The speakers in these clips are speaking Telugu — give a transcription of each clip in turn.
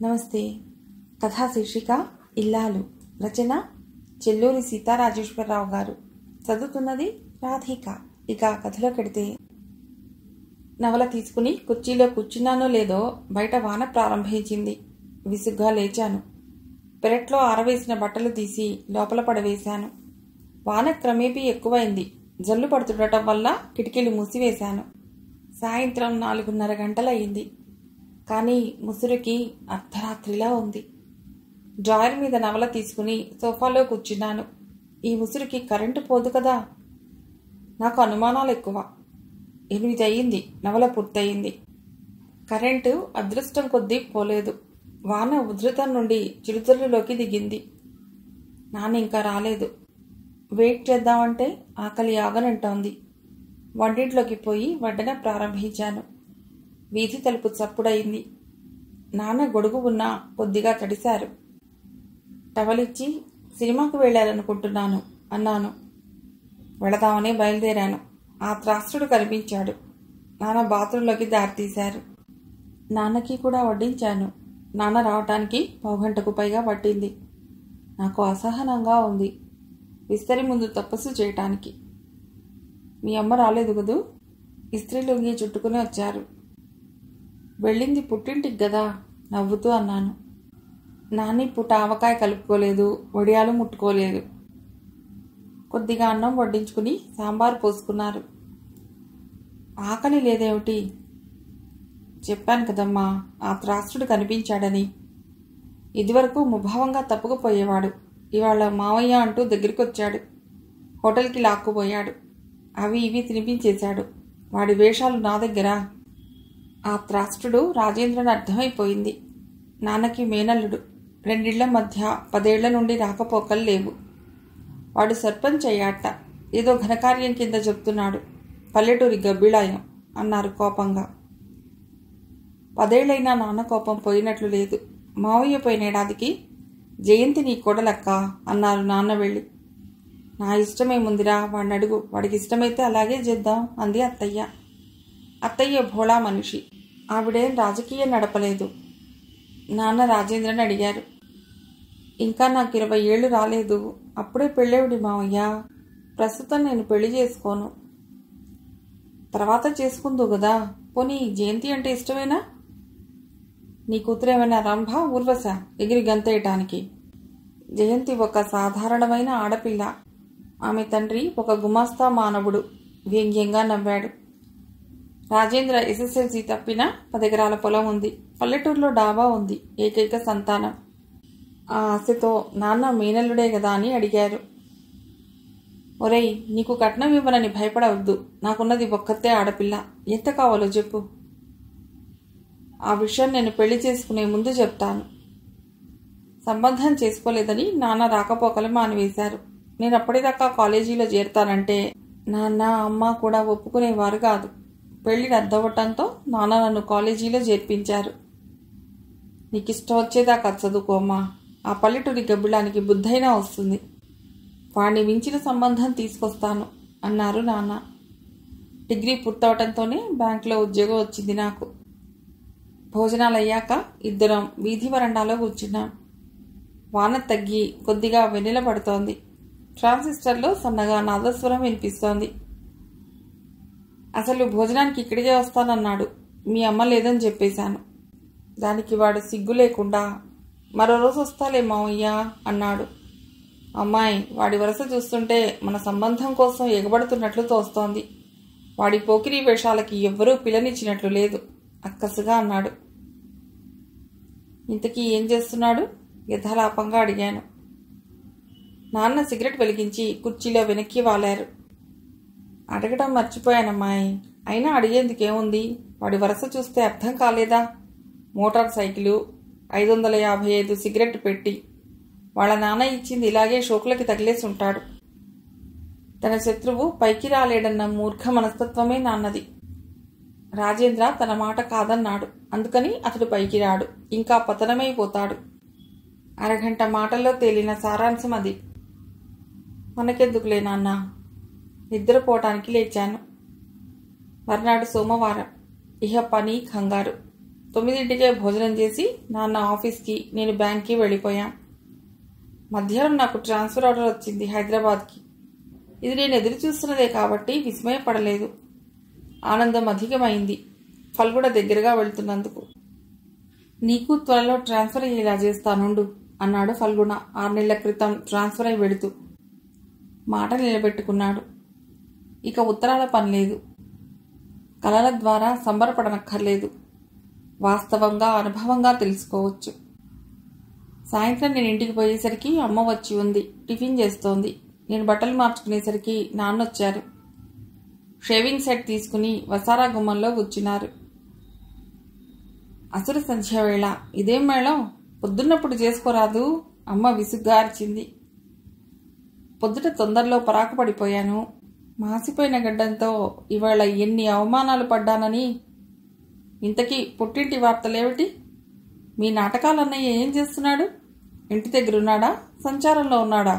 నమస్తే కథా శీర్షిక ఇల్లాలు రచన చెల్లూరి సీతారాజేశ్వరరావు గారు చదువుతున్నది రాధిక ఇక కథలో కెడితే నవల తీసుకుని కుర్చీలో కూర్చున్నానో లేదో బయట వాన ప్రారంభించింది విసుగ్గా లేచాను పెరట్లో ఆరవేసిన బట్టలు తీసి లోపల పడవేశాను వాన క్రమేపీ ఎక్కువైంది జల్లు పడుతుండటం వల్ల కిటికీలు మూసివేశాను సాయంత్రం నాలుగున్నర గంటలయ్యింది కానీ ముసురుకి అర్ధరాత్రిలా ఉంది డ్రాయర్ మీద నవల తీసుకుని సోఫాలో కూర్చున్నాను ఈ ముసురుకి కరెంటు పోదు కదా నాకు అనుమానాలు ఎక్కువ ఎనిమిది అయ్యింది నవల పూర్తయింది కరెంటు అదృష్టం కొద్దీ పోలేదు వాన ఉధృతం నుండి చిరుతల్లులోకి దిగింది నాన్న ఇంకా రాలేదు వెయిట్ చేద్దామంటే ఆకలి ఆగనంటోంది వంటింట్లోకి పోయి వడ్డన ప్రారంభించాను వీధి తలుపు చప్పుడయింది నాన్న గొడుగు ఉన్నా కొద్దిగా తడిశారు టవలిచ్చి సినిమాకు వెళ్ళాలనుకుంటున్నాను అన్నాను వెళదామని బయలుదేరాను ఆ త్రాసుడు కనిపించాడు నాన్న బాత్రూంలోకి దారితీశారు నాన్నకి కూడా వడ్డించాను నాన్న రావటానికి పావుగంటకు పైగా పట్టింది నాకు అసహనంగా ఉంది విస్తరి ముందు తపస్సు చేయటానికి మీ అమ్మ రాలేదు కదూ ఇస్త్రీ లొంగి చుట్టుకుని వచ్చారు వెళ్ళింది పుట్టింటికి కదా నవ్వుతూ అన్నాను నాని పుట్ట ఆవకాయ కలుపుకోలేదు వడియాలు ముట్టుకోలేదు కొద్దిగా అన్నం వడ్డించుకుని సాంబార్ పోసుకున్నారు ఆకలి లేదేమిటి చెప్పాను కదమ్మా ఆ త్రాసుడు కనిపించాడని ఇదివరకు ముభావంగా తప్పుకుపోయేవాడు ఇవాళ మావయ్య అంటూ దగ్గరికి వచ్చాడు హోటల్కి లాక్కుపోయాడు అవి ఇవి తినిపించేశాడు వాడి వేషాలు నా దగ్గర ఆ త్రాష్ట్రుడు రాజేంద్రని అర్థమైపోయింది నాన్నకి మేనల్లుడు రెండిళ్ల మధ్య పదేళ్ల నుండి రాకపోకలు లేవు వాడు సర్పంచ్ అయ్యాట ఏదో ఘనకార్యం కింద చెప్తున్నాడు పల్లెటూరి గబ్బిళాయం అన్నారు కోపంగా పదేళ్లైనా నాన్న కోపం పోయినట్లు లేదు మావయ్య పోయినేడాదికి జయంతి నీ కొడలక్క అన్నారు నాన్న వెళ్ళి నా ఇష్టమేముందిరా వాడిని అడుగు వాడికి ఇష్టమైతే అలాగే చేద్దాం అంది అత్తయ్య అత్తయ్య భోళా మనిషి ఆవిడేం రాజకీయం నడపలేదు నాన్న రాజేంద్రని అడిగారు ఇంకా నాకు ఇరవై ఏళ్ళు రాలేదు అప్పుడే పెళ్ళేవిడి మావయ్య ప్రస్తుతం నేను పెళ్లి చేసుకోను తర్వాత చేసుకుందు కదా పోనీ జయంతి అంటే ఇష్టమేనా నీ కూతురేమైనా రంభ ఊర్వశ ఎగిరి గంతేయటానికి జయంతి ఒక సాధారణమైన ఆడపిల్ల ఆమె తండ్రి ఒక గుమాస్తా మానవుడు వ్యంగ్యంగా నవ్వాడు రాజేంద్ర ఎస్ఎస్ఎల్సి తప్పిన పదెకరాల పొలం ఉంది పల్లెటూరులో డాబా ఉంది ఏకైక సంతానం ఆ ఆశతో నాన్న మేనల్లుడే కదా అని అడిగారు ఒరేయ్ నీకు కట్నం ఇవ్వనని భయపడవద్దు నాకున్నది ఒక్కతే ఆడపిల్ల ఎంత కావాలో చెప్పు ఆ విషయం నేను పెళ్లి చేసుకునే ముందు చెప్తాను సంబంధం చేసుకోలేదని నాన్న రాకపోకలు మానివేశారు నేను అప్పటిదాకా కాలేజీలో చేరుతానంటే నాన్న అమ్మ కూడా ఒప్పుకునేవారు కాదు పెళ్లి రద్దవటంతో నాన్న నన్ను కాలేజీలో చేర్పించారు నీకు ఇష్టం వచ్చేదాకా చదువుకోమ్మా ఆ పల్లెటూరి గబ్బిలానికి బుద్ధైనా వస్తుంది వాడిని మించిన సంబంధం తీసుకొస్తాను అన్నారు నాన్న డిగ్రీ పూర్తవటంతోనే బ్యాంకులో ఉద్యోగం వచ్చింది నాకు భోజనాలు అయ్యాక ఇద్దరం వీధి వరండాలో కూర్చున్నాం వాన తగ్గి కొద్దిగా వెన్నెల పడుతోంది ట్రాన్సిస్టర్లో సన్నగా నాదస్వరం వినిపిస్తోంది అసలు భోజనానికి ఇక్కడికే వస్తానన్నాడు మీ అమ్మ లేదని చెప్పేశాను దానికి వాడు సిగ్గు లేకుండా మరో రోజు వస్తాలే మావయ్య అన్నాడు అమ్మాయి వాడి వరుస చూస్తుంటే మన సంబంధం కోసం ఎగబడుతున్నట్లు తోస్తోంది వాడి పోకిరి వేషాలకి ఎవ్వరూ పిల్లనిచ్చినట్లు లేదు అక్కసుగా అన్నాడు ఇంతకీ ఏం చేస్తున్నాడు యథాలాపంగా అడిగాను నాన్న సిగరెట్ వెలిగించి కుర్చీలో వెనక్కి వాలారు అడగడం మర్చిపోయానమ్మాయి అయినా అడిగేందుకేముంది వాడి వరుస చూస్తే అర్థం కాలేదా మోటార్ సైకిలు ఐదు వందల యాభై ఐదు సిగరెట్ పెట్టి వాళ్ళ నాన్న ఇచ్చింది ఇలాగే షోకులకి తగిలేసి ఉంటాడు తన శత్రువు పైకి రాలేడన్న మూర్ఖ మనస్తత్వమే నాన్నది రాజేంద్ర తన మాట కాదన్నాడు అందుకని అతడు పైకి రాడు ఇంకా పతనమైపోతాడు అరగంట మాటల్లో తేలిన సారాంశం అది మనకెందుకులే నాన్న నిద్రపోవటానికి లేచాను మర్నాడు సోమవారం ఇహ పని కంగారు తొమ్మిదింటికే భోజనం చేసి నాన్న ఆఫీస్కి నేను బ్యాంక్కి వెళ్ళిపోయాం మధ్యాహ్నం నాకు ట్రాన్స్ఫర్ ఆర్డర్ వచ్చింది హైదరాబాద్కి ఇది నేను ఎదురు చూస్తున్నదే కాబట్టి విస్మయపడలేదు ఆనందం అధికమైంది ఫల్గుడ దగ్గరగా వెళ్తున్నందుకు నీకు త్వరలో ట్రాన్స్ఫర్ అయ్యేలా చేస్తానుండు అన్నాడు ఫల్గుణ ఆరు నెలల క్రితం ట్రాన్స్ఫర్ అయి వెళుతూ మాట నిలబెట్టుకున్నాడు ఇక ఉత్తరాల పని లేదు కళల ద్వారా సంబరపడనక్కర్లేదు వాస్తవంగా అనుభవంగా తెలుసుకోవచ్చు సాయంత్రం నేను ఇంటికి పోయేసరికి అమ్మ వచ్చి ఉంది టిఫిన్ చేస్తోంది నేను బట్టలు మార్చుకునేసరికి నాన్న వచ్చారు షేవింగ్ సెట్ తీసుకుని వసారా గుమ్మంలో కూర్చున్నారు అసుర సంధ్య వేళ ఇదేం మేళం పొద్దున్నప్పుడు చేసుకోరాదు అమ్మ విసుగ్గా అరిచింది పొద్దుట తొందరలో పరాకు పడిపోయాను మాసిపోయిన గడ్డంతో ఇవాళ ఎన్ని అవమానాలు పడ్డానని ఇంతకీ పుట్టింటి వార్తలేమిటి మీ నాటకాలన్నయ్య ఏం చేస్తున్నాడు ఇంటి దగ్గర ఉన్నాడా సంచారంలో ఉన్నాడా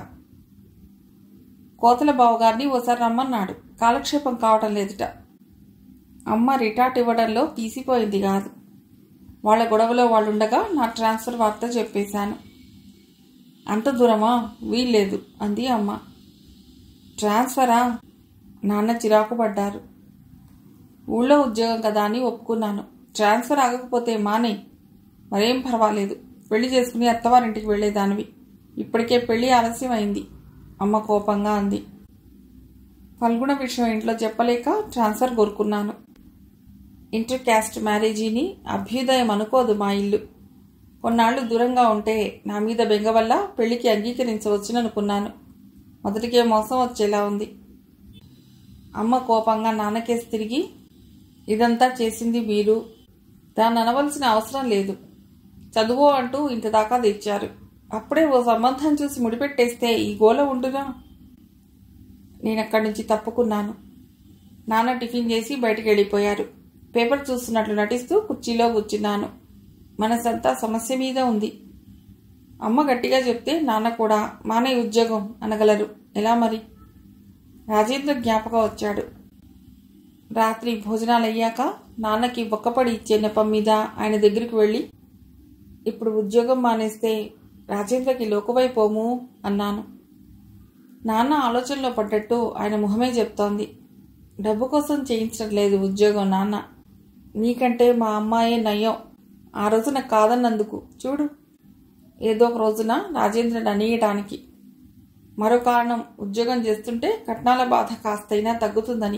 కోతల బావగారిని ఓసారి రమ్మన్నాడు కాలక్షేపం కావటం లేదుట అమ్మ రిటార్ట్ ఇవ్వడంలో తీసిపోయింది కాదు వాళ్ళ గొడవలో వాళ్ళుండగా నా ట్రాన్స్ఫర్ వార్త చెప్పేశాను అంత దూరమా వీల్లేదు అంది అమ్మ ట్రాన్స్ఫరా నాన్న చిరాకు పడ్డారు ఊళ్ళో ఉద్యోగం కదా అని ఒప్పుకున్నాను ట్రాన్స్ఫర్ ఆగకపోతే మానే మరేం పర్వాలేదు పెళ్లి చేసుకుని అత్తవారింటికి వెళ్లేదానివి ఇప్పటికే పెళ్లి ఆలస్యం అయింది అమ్మ కోపంగా అంది ఫల్గుణ విషయం ఇంట్లో చెప్పలేక ట్రాన్స్ఫర్ కోరుకున్నాను ఇంటర్ క్యాస్ట్ మ్యారేజీని అభ్యుదయం అనుకోదు మా ఇల్లు కొన్నాళ్లు దూరంగా ఉంటే నా మీద బెంగ వల్ల పెళ్లికి అంగీకరించవచ్చుననుకున్నాను మొదటికే మోసం వచ్చేలా ఉంది అమ్మ కోపంగా నాన్నకేసి తిరిగి ఇదంతా చేసింది మీరు దాన్ని అనవలసిన అవసరం లేదు చదువు అంటూ ఇంత దాకా తెచ్చారు అప్పుడే ఓ సంబంధం చూసి ముడిపెట్టేస్తే ఈ గోల ఉండునా నేను అక్కడి నుంచి తప్పుకున్నాను నాన్న టిఫిన్ చేసి బయటికి వెళ్ళిపోయారు పేపర్ చూస్తున్నట్లు నటిస్తూ కుర్చీలో కూర్చున్నాను మనసంతా సమస్య మీద ఉంది అమ్మ గట్టిగా చెప్తే నాన్న కూడా మానే ఉద్యోగం అనగలరు ఎలా మరి రాజేంద్ర జ్ఞాపకం వచ్చాడు రాత్రి భోజనాలు అయ్యాక నాన్నకి ఒక్కపడి ఇచ్చే నెపం మీద ఆయన దగ్గరికి వెళ్ళి ఇప్పుడు ఉద్యోగం మానేస్తే రాజేంద్రకి లోకువైపోము అన్నాను నాన్న ఆలోచనలో పడ్డట్టు ఆయన ముఖమే చెప్తోంది డబ్బు కోసం చేయించడం లేదు ఉద్యోగం నాన్న నీకంటే మా అమ్మాయే నయ్యం ఆ రోజున కాదన్నందుకు చూడు ఏదో ఒక రోజున రాజేంద్రని అనియటానికి మరో కారణం ఉద్యోగం చేస్తుంటే కట్నాల బాధ కాస్తైనా తగ్గుతుందని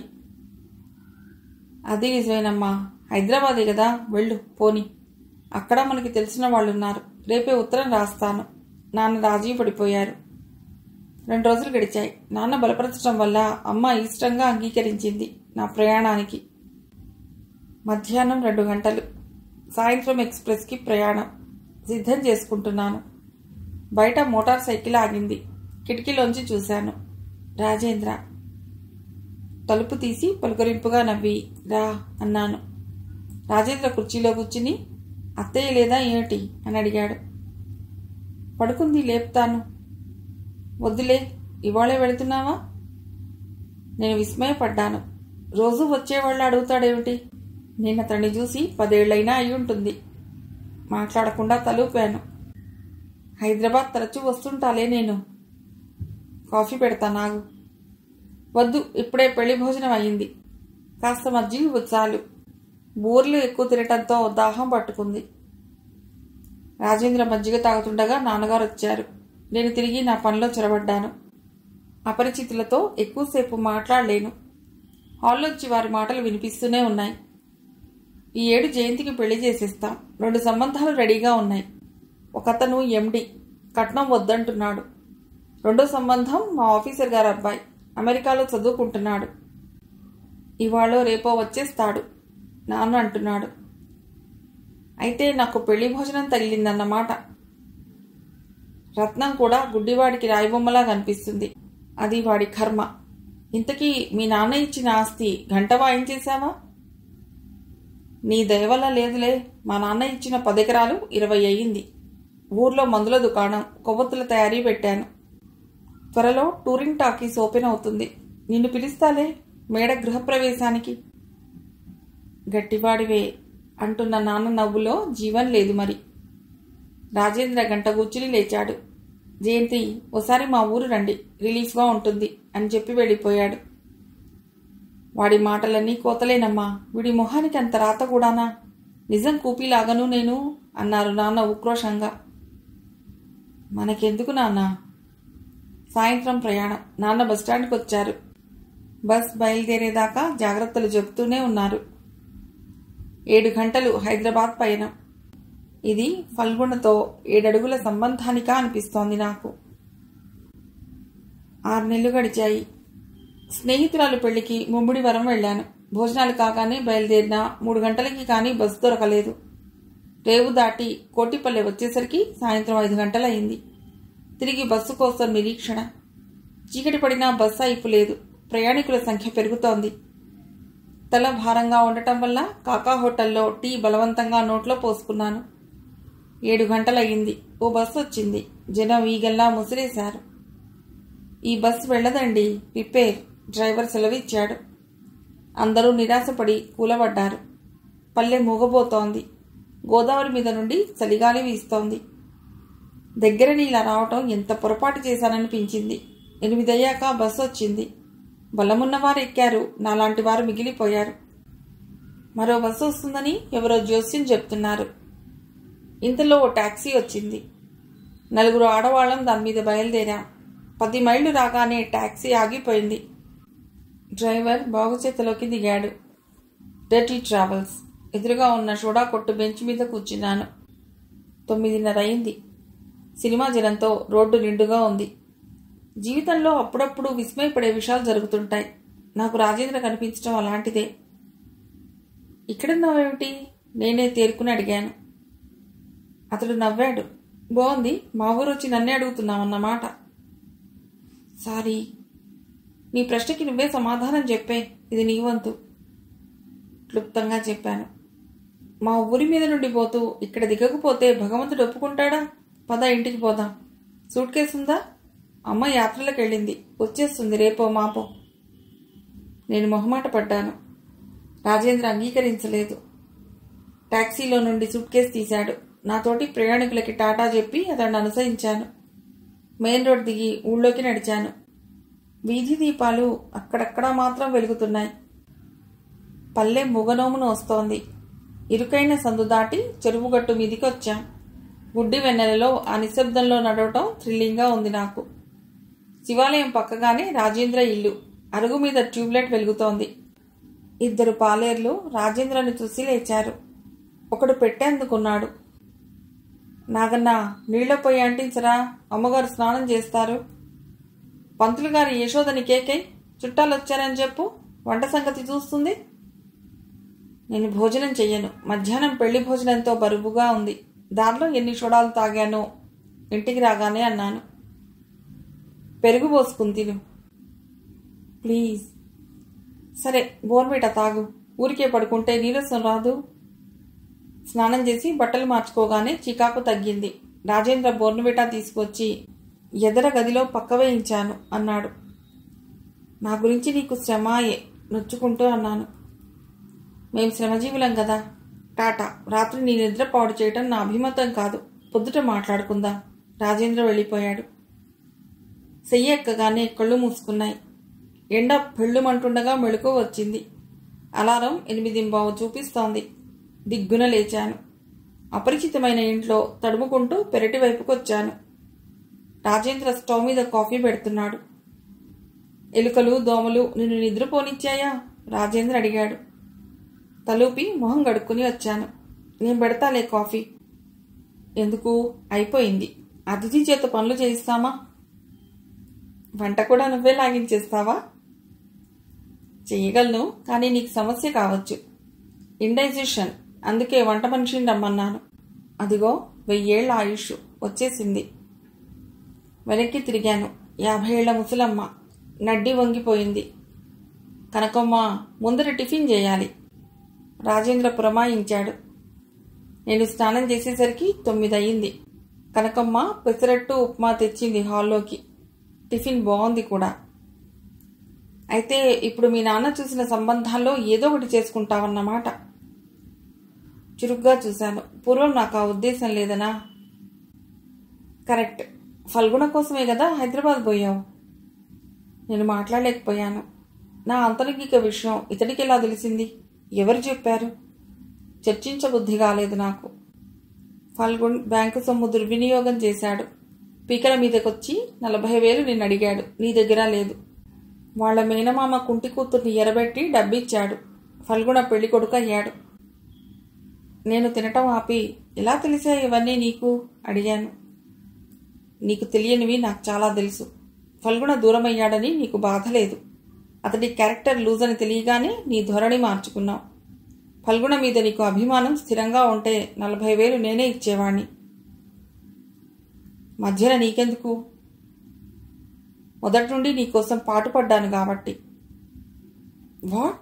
అది నిజమేనమ్మా హైదరాబాదే కదా వెళ్ళు పోని అక్కడ మనకి తెలిసిన వాళ్ళు ఉన్నారు రేపే ఉత్తరం రాస్తాను నాన్న రాజీ పడిపోయారు రెండు రోజులు గడిచాయి నాన్న బలపరచడం వల్ల అమ్మ ఇష్టంగా అంగీకరించింది నా ప్రయాణానికి మధ్యాహ్నం రెండు గంటలు సాయంత్రం ఎక్స్ప్రెస్కి ప్రయాణం సిద్ధం చేసుకుంటున్నాను బయట మోటార్ సైకిల్ ఆగింది కిటికీలోంచి చూశాను రాజేంద్ర తలుపు తీసి పలుకరింపుగా నవ్వి రా అన్నాను రాజేంద్ర కుర్చీలో కూర్చుని అత్తయ్య లేదా ఏమిటి అని అడిగాడు పడుకుంది లేపుతాను వద్దులే ఇవాళే వెళుతున్నావా నేను విస్మయపడ్డాను రోజు వచ్చేవాళ్ళు అడుగుతాడేమిటి నేను అతన్ని చూసి పదేళ్లైనా అయి ఉంటుంది మాట్లాడకుండా తలూపాను హైదరాబాద్ తరచూ వస్తుంటాలే నేను కాఫీ పెడతా నాగు వద్దు ఇప్పుడే పెళ్లి భోజనం అయ్యింది కాస్త మజ్జిగ చాలు బూర్లు ఎక్కువ తినటంతో దాహం పట్టుకుంది రాజేంద్ర మజ్జిగ తాగుతుండగా నాన్నగారు వచ్చారు నేను తిరిగి నా పనిలో చొరబడ్డాను అపరిచితులతో ఎక్కువసేపు మాట్లాడలేను హాల్లోంచి వారి మాటలు వినిపిస్తూనే ఉన్నాయి ఈ ఏడు జయంతికి పెళ్లి చేసేస్తాం రెండు సంబంధాలు రెడీగా ఉన్నాయి ఒకతను ఎండి కట్నం వద్దంటున్నాడు రెండో సంబంధం మా ఆఫీసర్ గారు అబ్బాయి అమెరికాలో చదువుకుంటున్నాడు ఇవాళ రేపో వచ్చేస్తాడు నాన్న అంటున్నాడు అయితే నాకు పెళ్లి భోజనం తగిలిందన్నమాట రత్నం కూడా గుడ్డివాడికి రాయిబొమ్మలా కనిపిస్తుంది అది వాడి కర్మ ఇంతకీ మీ నాన్న ఇచ్చిన ఆస్తి గంట వాయించేశావా నీ దయవల్ల లేదులే మా నాన్న ఇచ్చిన పదెకరాలు ఇరవై అయ్యింది ఊర్లో మందుల దుకాణం కొవ్వొత్తుల తయారీ పెట్టాను త్వరలో టూరింగ్ టాకీస్ ఓపెన్ అవుతుంది నిన్ను పిలుస్తాలే మేడ గృహప్రవేశానికి గట్టివాడివే అంటున్న నాన్న నవ్వులో జీవం లేదు మరి రాజేంద్ర గంట కూర్చుని లేచాడు జయంతి ఓసారి మా ఊరు రండి రిలీఫ్గా ఉంటుంది అని చెప్పి వెళ్ళిపోయాడు వాడి మాటలన్నీ కోతలేనమ్మా వీడి మొహానికి అంత రాత కూడానా నిజం కూపీలాగను నేను అన్నారు నాన్న ఉక్రోషంగా మనకెందుకు నాన్న సాయంత్రం ప్రయాణం నాన్న బస్టాండ్కి వచ్చారు బస్ బయలుదేరేదాకా జాగ్రత్తలు చెబుతూనే ఉన్నారు ఏడు గంటలు హైదరాబాద్ పయనం ఇది ఫల్గుణతో ఏడడుగుల సంబంధానికా అనిపిస్తోంది నాకు ఆరు నెలలు గడిచాయి స్నేహితురాలు పెళ్లికి ముమ్మిడివరం వెళ్ళాను భోజనాలు కాగానే బయలుదేరిన మూడు గంటలకి కానీ బస్సు దొరకలేదు రేవు దాటి కోటిపల్లె వచ్చేసరికి సాయంత్రం ఐదు గంటలయింది తిరిగి బస్సు కోసం నిరీక్షణ చీకటి పడినా బస్సు అయిపు లేదు ప్రయాణికుల సంఖ్య పెరుగుతోంది తల భారంగా ఉండటం వల్ల కాకా హోటల్లో టీ బలవంతంగా నోట్లో పోసుకున్నాను ఏడు గంటలయ్యింది ఓ బస్సు వచ్చింది జనం ఈగల్లా ముసిరేశారు ఈ బస్సు వెళ్ళదండి రిపేర్ డ్రైవర్ సెలవిచ్చాడు అందరూ నిరాశపడి కూలబడ్డారు పల్లె మూగబోతోంది గోదావరి మీద నుండి చలిగాలి వీస్తోంది దగ్గర ఇలా రావటం ఎంత పొరపాటు చేశాననిపించింది ఎనిమిదయ్యాక బస్సు వచ్చింది బలమున్నవారు ఎక్కారు నాలాంటి వారు మిగిలిపోయారు మరో బస్సు వస్తుందని ఎవరో జోస్యం చెప్తున్నారు ఇంతలో ఓ టాక్సీ వచ్చింది నలుగురు ఆడవాళ్ళం దాని మీద బయలుదేరాం పది మైళ్ళు రాగానే టాక్సీ ఆగిపోయింది డ్రైవర్ బాగుచేతలోకి దిగాడు డర్టీ ట్రావెల్స్ ఎదురుగా ఉన్న సోడా కొట్టు బెంచ్ మీద కూర్చున్నాను తొమ్మిదిన్నర అయింది సినిమా జనంతో రోడ్డు నిండుగా ఉంది జీవితంలో అప్పుడప్పుడు విస్మయపడే విషయాలు జరుగుతుంటాయి నాకు రాజేంద్ర కనిపించడం అలాంటిదే ఇక్కడున్నావేమిటి నేనే తేరుకుని అడిగాను అతడు నవ్వాడు బాగుంది మా ఊరు వచ్చి నన్నే అడుగుతున్నావన్నమాట సారీ నీ ప్రశ్నకి నువ్వే సమాధానం చెప్పే ఇది నీ వంతు క్లుప్తంగా చెప్పాను మా ఊరి మీద నుండి పోతూ ఇక్కడ దిగకపోతే భగవంతుడు ఒప్పుకుంటాడా పద ఇంటికి పోదాం సూట్ కేసు ఉందా అమ్మ యాత్రలకు వెళ్ళింది వచ్చేస్తుంది రేపో మాపో నేను మొహమాట పడ్డాను రాజేంద్ర అంగీకరించలేదు టాక్సీలో నుండి సూట్ కేసు తీశాడు నాతోటి ప్రయాణికులకి టాటా చెప్పి అతన్ని అనుసరించాను మెయిన్ రోడ్ దిగి ఊళ్ళోకి నడిచాను వీధి దీపాలు అక్కడక్కడా మాత్రం వెలుగుతున్నాయి పల్లె ముగనోమును వస్తోంది ఇరుకైన సందు దాటి చెరువుగట్టు మీదికి వచ్చాం గుడ్డి వెన్నెలలో ఆ నిశ్శబ్దంలో నడవటం థ్రిల్లింగ్గా ఉంది నాకు శివాలయం పక్కగానే రాజేంద్ర ఇల్లు అరుగు మీద ట్యూబ్లైట్ వెలుగుతోంది ఇద్దరు పాలేర్లు రాజేంద్రని చూసి లేచారు ఒకడు పెట్టేందుకున్నాడు నాగన్న నీళ్ల పొయ్యి అంటించరా అమ్మగారు స్నానం చేస్తారు పంతులు గారి యశోదని కేకై చుట్టాలు వచ్చారని చెప్పు వంట సంగతి చూస్తుంది నేను భోజనం చెయ్యను మధ్యాహ్నం పెళ్లి భోజనంతో బరువుగా ఉంది దారిలో ఎన్ని చూడాలు తాగానో ఇంటికి రాగానే అన్నాను పెరుగు పోసుకుని తిను ప్లీజ్ సరే బోర్మిట తాగు ఊరికే పడుకుంటే నీరసం రాదు స్నానం చేసి బట్టలు మార్చుకోగానే చికాకు తగ్గింది రాజేంద్ర బోర్నవిటా తీసుకొచ్చి ఎదర గదిలో పక్క వేయించాను అన్నాడు నా గురించి నీకు శ్రమాయే నొచ్చుకుంటూ అన్నాను మేం శ్రమజీవులం కదా టాటా రాత్రి నీ నిద్ర పాడు చేయటం నా అభిమతం కాదు పొద్దుట మాట్లాడుకుందాం రాజేంద్ర వెళ్ళిపోయాడు సెయ్యి ఎక్కగానే కళ్ళు మూసుకున్నాయి ఎండ పెళ్ళుమంటుండగా మెళుకు వచ్చింది అలారం ఎనిమిదింబావు చూపిస్తోంది దిగ్గున లేచాను అపరిచితమైన ఇంట్లో తడుముకుంటూ పెరటి వైపుకు వచ్చాను రాజేంద్ర స్టవ్ మీద కాఫీ పెడుతున్నాడు ఎలుకలు దోమలు నిన్ను నిద్రపోనిచ్చాయా రాజేంద్ర అడిగాడు తలూపి మొహం గడుక్కుని వచ్చాను నేను పెడతాలే కాఫీ ఎందుకు అయిపోయింది అతిథి చేత పనులు చేయిస్తామా వంట కూడా నువ్వే లాగించేస్తావా చేయగలను కానీ నీకు సమస్య కావచ్చు ఇండైజెషన్ అందుకే వంట మనిషిని రమ్మన్నాను అదిగో వెయ్యేళ్ల ఆయుష్ వచ్చేసింది వెనక్కి తిరిగాను యాభై ఏళ్ల ముసలమ్మ నడ్డి వంగిపోయింది కనకమ్మ ముందర టిఫిన్ చేయాలి రాజేంద్ర పురమాయించాడు నేను స్నానం చేసేసరికి తొమ్మిది అయ్యింది కనకమ్మ పెసరట్టు ఉప్మా తెచ్చింది హాల్లోకి టిఫిన్ బాగుంది కూడా అయితే ఇప్పుడు మీ నాన్న చూసిన సంబంధాల్లో ఏదో ఒకటి చేసుకుంటావన్నమాట చురుగ్గా చూశాను పూర్వం నాకు ఆ ఉద్దేశం లేదనా కరెక్ట్ ఫల్గుణ కోసమే కదా హైదరాబాద్ పోయావు నేను మాట్లాడలేకపోయాను నా అంతరంగిక విషయం ఇతడికి ఎలా తెలిసింది ఎవరు చెప్పారు చర్చించబుద్ధి కాలేదు నాకు ఫల్గుణ్ బ్యాంకు సొమ్ము దుర్వినియోగం చేశాడు పీకల మీదకొచ్చి నలభై వేలు నిన్ను అడిగాడు నీ దగ్గర లేదు వాళ్ళ మేనమామ కుంటి కూతుర్ని ఎరబెట్టి డబ్బిచ్చాడు ఫల్గుణ పెళ్లి కొడుకు అయ్యాడు నేను తినటం ఆపి ఎలా తెలిసాయి ఇవన్నీ నీకు అడిగాను నీకు తెలియనివి నాకు చాలా తెలుసు ఫల్గుణ దూరమయ్యాడని నీకు బాధ లేదు అతడి క్యారెక్టర్ లూజ్ అని తెలియగానే నీ ధోరణి మార్చుకున్నావు ఫల్గుణ మీద నీకు అభిమానం స్థిరంగా ఉంటే నలభై వేలు నేనే ఇచ్చేవాణ్ణి మధ్యన నీకెందుకు మొదటి నుండి నీకోసం పాటుపడ్డాను కాబట్టి వాట్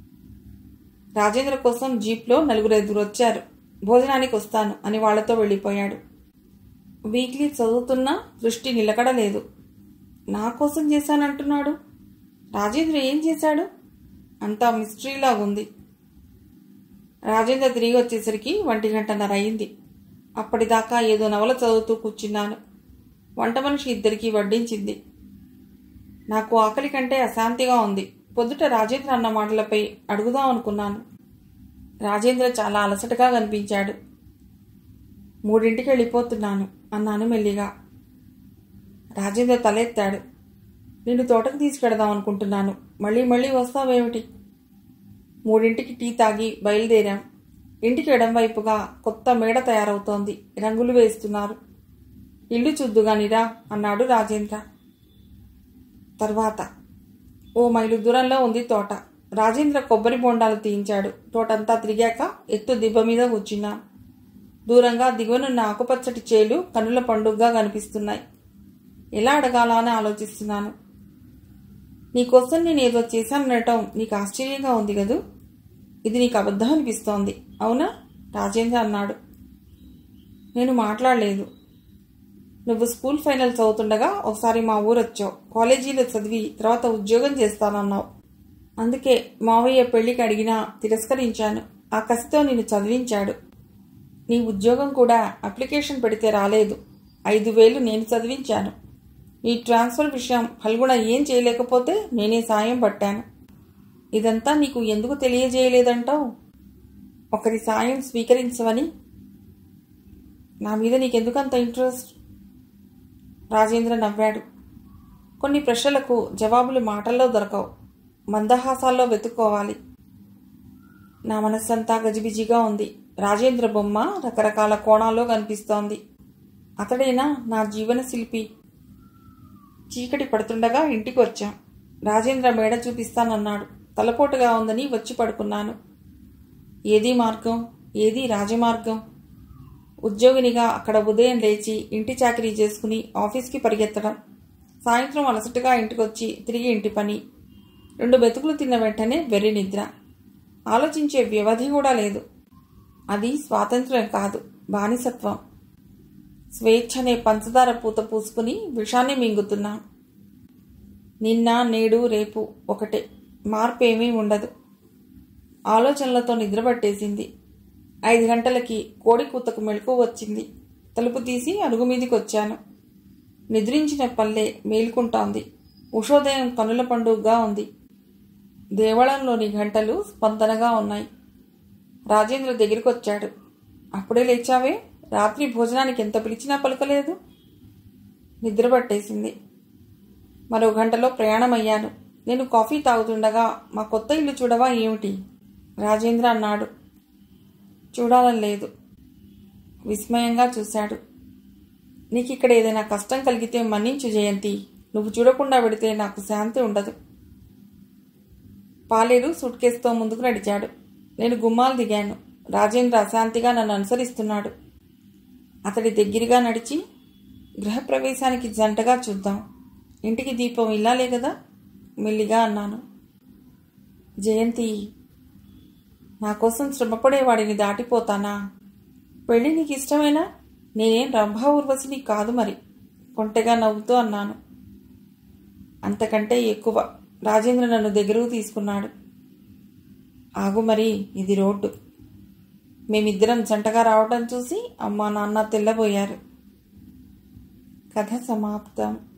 రాజేంద్ర కోసం జీప్లో నలుగురు ఐదుగురు వచ్చారు భోజనానికి వస్తాను అని వాళ్లతో వెళ్ళిపోయాడు వీక్లీ చదువుతున్నా దృష్టి నిలకడలేదు నా కోసం చేశానంటున్నాడు రాజేంద్ర ఏం చేశాడు అంతా మిస్టరీలాగుంది రాజేంద్ర తిరిగి వచ్చేసరికి ఒంటి గంటన్నర అయింది అప్పటిదాకా ఏదో నవల చదువుతూ కూర్చున్నాను వంట మనిషి ఇద్దరికీ వడ్డించింది నాకు ఆకలి కంటే అశాంతిగా ఉంది పొద్దుట రాజేంద్ర అన్న మాటలపై అడుగుదాం అనుకున్నాను రాజేంద్ర చాలా అలసటగా కనిపించాడు మూడింటికి వెళ్ళిపోతున్నాను అన్నాను మెల్లిగా రాజేంద్ర తలెత్తాడు నిన్ను తోటకు తీసుకెడదాం అనుకుంటున్నాను మళ్ళీ మళ్ళీ వస్తావేమిటి మూడింటికి టీ తాగి బయలుదేరాం ఇంటికి ఎడంవైపుగా కొత్త మేడ తయారవుతోంది రంగులు వేస్తున్నారు ఇల్లు చూద్దుగానిరా అన్నాడు రాజేంద్ర తర్వాత ఓ మైలు దూరంలో ఉంది తోట రాజేంద్ర కొబ్బరి బొండాలు తీయించాడు తోటంతా తిరిగాక ఎత్తు దిబ్బ మీద కూర్చున్నాం దూరంగా దిగువనున్న ఆకుపచ్చటి చేలు కనుల పండుగగా కనిపిస్తున్నాయి ఎలా అడగాలా అని ఆలోచిస్తున్నాను నీకోసం నేను ఏదో చేశాననటం నీకు ఆశ్చర్యంగా ఉంది కదూ ఇది నీకు అబద్ధం అనిపిస్తోంది అవునా రాజేంద్ర అన్నాడు నేను మాట్లాడలేదు నువ్వు స్కూల్ ఫైనల్ చదువుతుండగా ఒకసారి మా ఊరు వచ్చావు కాలేజీలో చదివి తర్వాత ఉద్యోగం చేస్తానన్నావు అందుకే మావయ్య పెళ్లికి అడిగినా తిరస్కరించాను ఆ కసితో నిన్ను చదివించాడు నీ ఉద్యోగం కూడా అప్లికేషన్ పెడితే రాలేదు ఐదు వేలు నేను చదివించాను ఈ ట్రాన్స్ఫర్ విషయం ఫల్గుణ ఏం చేయలేకపోతే నేనే సాయం పట్టాను ఇదంతా నీకు ఎందుకు తెలియజేయలేదంటావు ఒకరి సాయం స్వీకరించవని నా మీద నీకెందుకంత ఇంట్రెస్ట్ రాజేంద్ర నవ్వాడు కొన్ని ప్రశ్నలకు జవాబులు మాటల్లో దొరకవు మందహాసాల్లో వెతుక్కోవాలి నా మనస్సంతా గజిబిజిగా ఉంది రాజేంద్ర బొమ్మ రకరకాల కోణాల్లో కనిపిస్తోంది అతడేనా నా జీవన శిల్పి చీకటి పడుతుండగా ఇంటికి వచ్చాం రాజేంద్ర మేడ చూపిస్తానన్నాడు తలపోటుగా ఉందని వచ్చి పడుకున్నాను ఏది మార్గం ఏది రాజమార్గం ఉద్యోగినిగా అక్కడ ఉదయం లేచి ఇంటి చాకరీ చేసుకుని ఆఫీస్కి పరిగెత్తడం సాయంత్రం అలసటగా ఇంటికొచ్చి తిరిగి ఇంటి పని రెండు బతుకులు తిన్న వెంటనే వెర్రి నిద్ర ఆలోచించే వ్యవధి కూడా లేదు అది స్వాతంత్ర్యం కాదు బానిసత్వం స్వేచ్ఛ అనే పంచదార పూత పూసుకుని విషాన్ని మింగుతున్నాం నిన్న నేడు రేపు ఒకటే మార్పు ఏమీ ఉండదు ఆలోచనలతో నిద్ర పట్టేసింది ఐదు గంటలకి కోడి కూతకు మెలకు వచ్చింది తలుపు తీసి అడుగు మీదికి వచ్చాను నిద్రించిన పల్లె మేల్కుంటోంది ఉషోదయం కనుల పండుగగా ఉంది దేవళంలోని గంటలు స్పందనగా ఉన్నాయి రాజేంద్ర దగ్గరికి వచ్చాడు అప్పుడే లేచావే రాత్రి భోజనానికి ఎంత పిలిచినా పలకలేదు నిద్ర పట్టేసింది మరో గంటలో ప్రయాణమయ్యాను నేను కాఫీ తాగుతుండగా మా కొత్త ఇల్లు చూడవా ఏమిటి రాజేంద్ర అన్నాడు చూడాలని లేదు విస్మయంగా చూశాడు నీకు ఇక్కడ ఏదైనా కష్టం కలిగితే మన్నించు జయంతి నువ్వు చూడకుండా పెడితే నాకు శాంతి ఉండదు పాలేరు సూట్ కేసుతో ముందుకు నడిచాడు నేను గుమ్మాలు దిగాను రాజేంద్ర అశాంతిగా నన్ను అనుసరిస్తున్నాడు అతడి దగ్గరగా నడిచి గృహప్రవేశానికి జంటగా చూద్దాం ఇంటికి దీపం ఇల్లాలే కదా మెల్లిగా అన్నాను జయంతి నా కోసం శ్రమపడేవాడిని దాటిపోతానా పెళ్ళి నీకు ఇష్టమేనా నేనేం రంభా ఊర్వశిని కాదు మరి కొంటెగా నవ్వుతూ అన్నాను అంతకంటే ఎక్కువ రాజేంద్ర నన్ను దగ్గరకు తీసుకున్నాడు ఆగు మరి ఇది రోడ్డు మేమిద్దరం జంటగా రావటం చూసి అమ్మ నాన్న తెల్లబోయారు కథ సమాప్తం